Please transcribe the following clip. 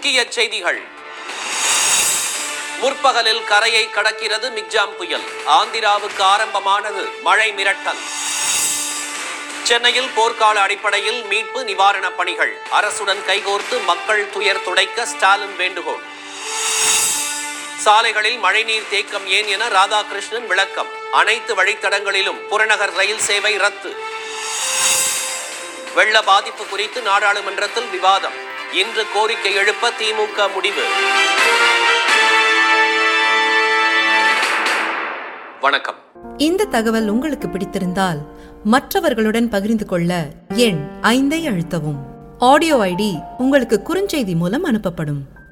முக்கிய செய்திகள் முற்பகலில் கரையை கடக்கிறது மிக்ஜாம் புயல் ஆந்திராவுக்கு ஆரம்பமானது மழை மிரட்டல் சென்னையில் போர்க்கால அடிப்படையில் மீட்பு நிவாரணப் பணிகள் அரசுடன் கைகோர்த்து மக்கள் துயர் துடைக்க ஸ்டாலின் வேண்டுகோள் சாலைகளில் மழைநீர் தேக்கம் ஏன் என ராதாகிருஷ்ணன் விளக்கம் அனைத்து வழித்தடங்களிலும் புறநகர் ரயில் சேவை ரத்து வெள்ள பாதிப்பு குறித்து நாடாளுமன்றத்தில் விவாதம் இன்று கோரிக்கை எழுப்ப திமுக முடிவு வணக்கம் இந்த தகவல் உங்களுக்கு பிடித்திருந்தால் மற்றவர்களுடன் பகிர்ந்து கொள்ள எண் ஐந்தை அழுத்தவும் ஆடியோ ஐடி உங்களுக்கு குறுஞ்செய்தி மூலம் அனுப்பப்படும்